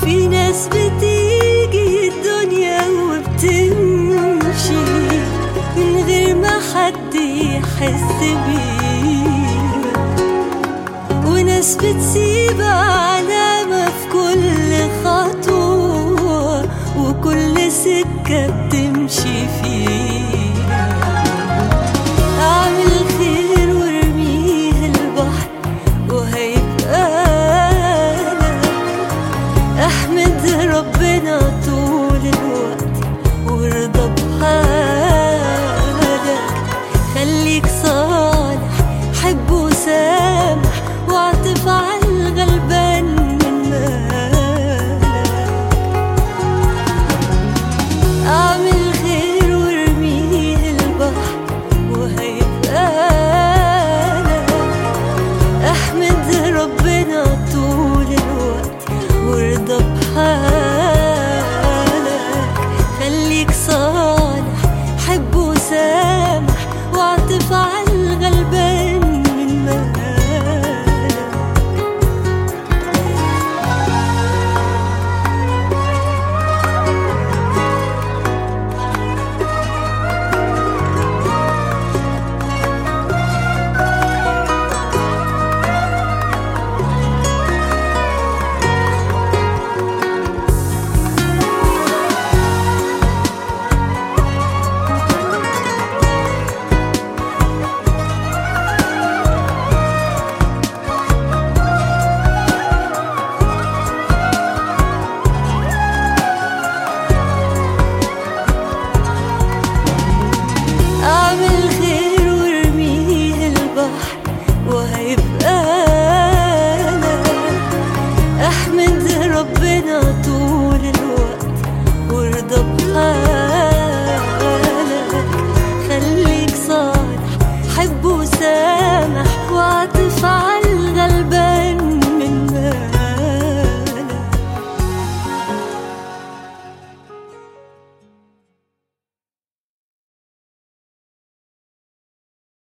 في ناس بتيجي الدنيا وبتمشي من غير ما حد يحس بيها وناس بتسيب علامة في كل خطوة وكل سكة بتمشي فيها أعمل خير وارميه البحر وهيبقى لك احمد ربنا طول